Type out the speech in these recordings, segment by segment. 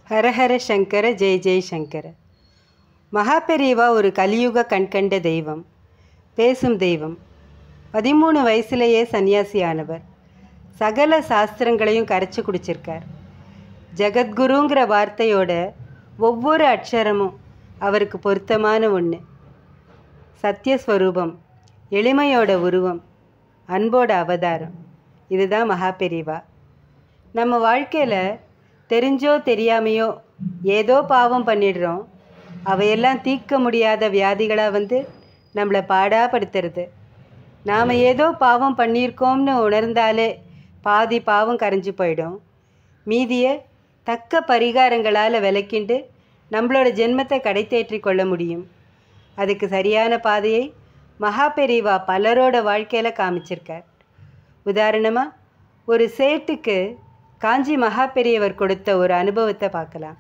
ஹரஹர சங்கர ஜெய் ஜெய் சங்கர மகாபெரிவா ஒரு கலியுக கண்கண்ட தெய்வம் பேசும் தெய்வம் பதிமூணு வயசுலேயே சன்னியாசியானவர் சகல சாஸ்திரங்களையும் கரைச்சி குடிச்சிருக்கார் ஜெகத்குருங்கிற வார்த்தையோட ஒவ்வொரு அக்ஷரமும் அவருக்கு பொருத்தமான ஒன்று சத்தியஸ்வரூபம் எளிமையோட உருவம் அன்போட அவதாரம் இதுதான் மகாபெரிவா நம்ம வாழ்க்கையில் தெரிஞ்சோ தெரியாமையோ ஏதோ பாவம் பண்ணிடுறோம் அவையெல்லாம் தீர்க்க முடியாத வியாதிகளாக வந்து நம்மளை பாடாப்படுத்துறது நாம் ஏதோ பாவம் பண்ணியிருக்கோம்னு உணர்ந்தாலே பாதி பாவம் கரைஞ்சு போயிடும் மீதியை தக்க பரிகாரங்களால் விளக்கிண்டு நம்மளோட ஜென்மத்தை கடை தேற்றி கொள்ள முடியும் அதுக்கு சரியான பாதையை மகாபெரிவா பலரோட வாழ்க்கையில் காமிச்சிருக்கார் உதாரணமாக ஒரு சேட்டுக்கு காஞ்சி மகாபெரியவர் கொடுத்த ஒரு அனுபவத்தை பார்க்கலாம்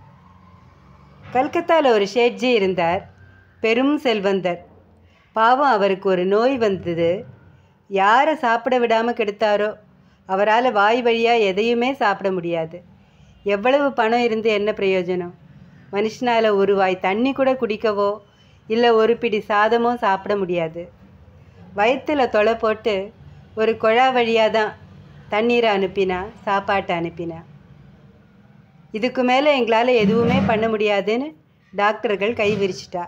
கல்கத்தாவில் ஒரு ஷேட்ஜி இருந்தார் பெரும் செல்வந்தர் பாவம் அவருக்கு ஒரு நோய் வந்தது யாரை சாப்பிட விடாமல் கெடுத்தாரோ அவரால் வாய் வழியாக எதையுமே சாப்பிட முடியாது எவ்வளவு பணம் இருந்து என்ன பிரயோஜனம் மனுஷனால் ஒரு வாய் தண்ணி கூட குடிக்கவோ இல்லை ஒரு பிடி சாதமோ சாப்பிட முடியாது வயிற்றில் தொலை போட்டு ஒரு குழா வழியாக தான் தண்ணீரை அனுப்பினா சாப்பாட்டை அனுப்பினா இதுக்கு மேலே எங்களால் எதுவுமே பண்ண முடியாதுன்னு டாக்டர்கள் கை விரிச்சிட்டா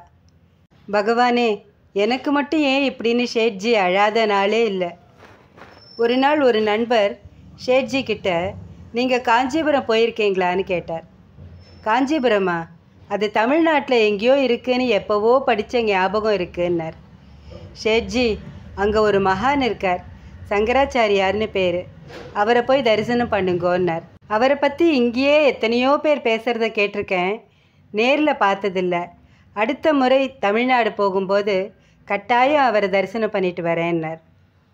பகவானே எனக்கு மட்டும் ஏன் இப்படின்னு ஷேட்ஜி அழாத நாளே இல்லை ஒரு நாள் ஒரு நண்பர் ஷேட்ஜி கிட்ட நீங்கள் காஞ்சிபுரம் போயிருக்கீங்களான்னு கேட்டார் காஞ்சிபுரமா அது தமிழ்நாட்டில் எங்கேயோ இருக்குன்னு எப்போவோ படித்த ஞாபகம் இருக்குன்னார் ஷேட்ஜி அங்கே ஒரு மகான் இருக்கார் சங்கராச்சாரியார்னு பேர் அவரை போய் தரிசனம் பண்ணுங்கன்னார் அவரை பற்றி இங்கேயே எத்தனையோ பேர் பேசுகிறத கேட்டிருக்கேன் நேரில் பார்த்ததில்ல அடுத்த முறை தமிழ்நாடு போகும்போது கட்டாயம் அவரை தரிசனம் பண்ணிட்டு வரேன்னார்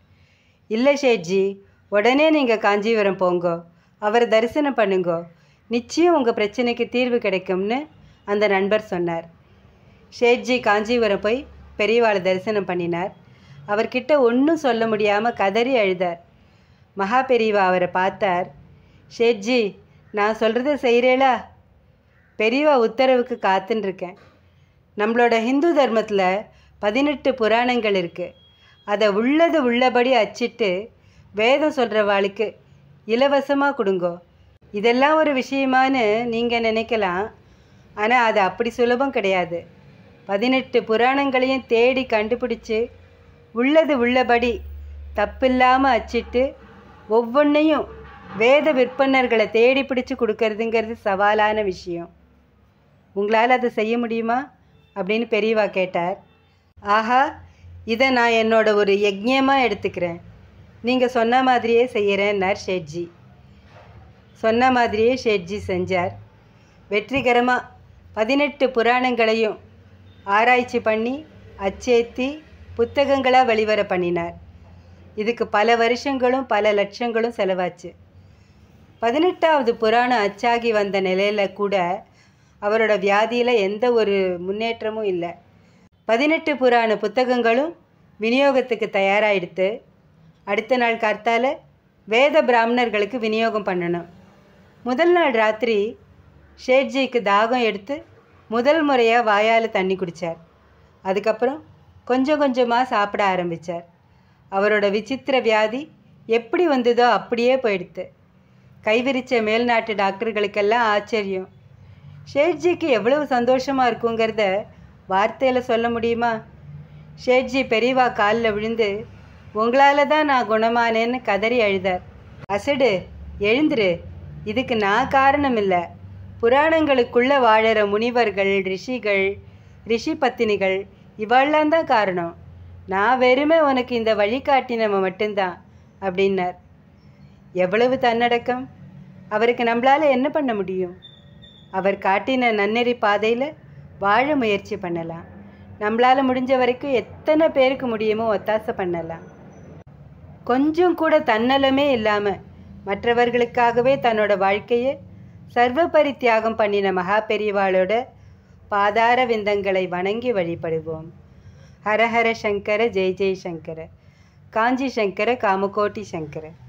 இல்லை ஷேட்ஜி உடனே நீங்கள் காஞ்சிபுரம் போங்கோ அவரை தரிசனம் பண்ணுங்கோ நிச்சயம் உங்கள் பிரச்சனைக்கு தீர்வு கிடைக்கும்னு அந்த நண்பர் சொன்னார் ஷேட்ஜி காஞ்சிபுரம் போய் பெரியவாளை தரிசனம் பண்ணினார் அவர்கிட்ட ஒன்றும் சொல்ல முடியாமல் கதறி அழுதார் மகா பெரியவா அவரை பார்த்தார் ஷேட்ஜி நான் சொல்கிறத செய்கிறேளா பெரியவா உத்தரவுக்கு காத்துன்னு இருக்கேன் நம்மளோட ஹிந்து தர்மத்தில் பதினெட்டு புராணங்கள் இருக்குது அதை உள்ளது உள்ளபடி அச்சிட்டு வேதம் சொல்கிறவாளுக்கு இலவசமாக கொடுங்கோ இதெல்லாம் ஒரு விஷயமான்னு நீங்கள் நினைக்கலாம் ஆனால் அது அப்படி சுலபம் கிடையாது பதினெட்டு புராணங்களையும் தேடி கண்டுபிடிச்சு உள்ளது உள்ளபடி தப்பில்லாமல் அச்சிட்டு ஒவ்வொன்றையும் வேத விற்பனர்களை தேடி பிடிச்சி கொடுக்கறதுங்கிறது சவாலான விஷயம் உங்களால் அதை செய்ய முடியுமா அப்படின்னு பெரியவா கேட்டார் ஆஹா இதை நான் என்னோட ஒரு யஜ்யமாக எடுத்துக்கிறேன் நீங்கள் சொன்ன மாதிரியே செய்கிறேன்னார் ஷேட்ஜி சொன்ன மாதிரியே ஷேட்ஜி செஞ்சார் வெற்றிகரமாக பதினெட்டு புராணங்களையும் ஆராய்ச்சி பண்ணி அச்சேத்தி புத்தகங்களாக வெளிவர பண்ணினார் இதுக்கு பல வருஷங்களும் பல லட்சங்களும் செலவாச்சு பதினெட்டாவது புராணம் அச்சாகி வந்த நிலையில் கூட அவரோட வியாதியில் எந்த ஒரு முன்னேற்றமும் இல்லை பதினெட்டு புராண புத்தகங்களும் விநியோகத்துக்கு தயாராகிடுத்து அடுத்த நாள் கர்த்தால வேத பிராமணர்களுக்கு விநியோகம் பண்ணணும் முதல் நாள் ராத்திரி ஷேட்ஜிக்கு தாகம் எடுத்து முதல் முறையாக வாயால் தண்ணி குடித்தார் அதுக்கப்புறம் கொஞ்சம் கொஞ்சமாக சாப்பிட ஆரம்பித்தார் அவரோட விசித்திர வியாதி எப்படி வந்ததோ அப்படியே போயிடுத்து கைவிரிச்ச மேல்நாட்டு டாக்டர்களுக்கெல்லாம் ஆச்சரியம் ஷேட்ஜிக்கு எவ்வளவு சந்தோஷமாக இருக்குங்கிறத வார்த்தையில் சொல்ல முடியுமா ஷேட்ஜி பெரியவா காலில் விழுந்து உங்களால் தான் நான் குணமானேன்னு கதறி அழுதார் அசடு எழுந்துரு இதுக்கு நான் காரணம் இல்லை புராணங்களுக்குள்ளே வாழற முனிவர்கள் ரிஷிகள் ரிஷி பத்தினிகள் இவாள்லாம் தான் காரணம் நான் வெறுமே உனக்கு இந்த வழிகாட்டினவன் மட்டும்தான் அப்படின்னார் எவ்வளவு தன்னடக்கம் அவருக்கு நம்மளால் என்ன பண்ண முடியும் அவர் காட்டின நன்னெறி பாதையில் வாழ முயற்சி பண்ணலாம் நம்மளால் முடிஞ்ச வரைக்கும் எத்தனை பேருக்கு முடியுமோ ஒத்தாசை பண்ணலாம் கொஞ்சம் கூட தன்னலமே இல்லாமல் மற்றவர்களுக்காகவே தன்னோட வாழ்க்கையை சர்வபரி தியாகம் பண்ணின மகா பெரியவாளோட பாதார விந்தங்களை வணங்கி வழிபடுவோம் ஹரஹர சங்கர ஜெய் ஜெய் சங்கர காஞ்சி சங்கர காமகோட்டி சங்கர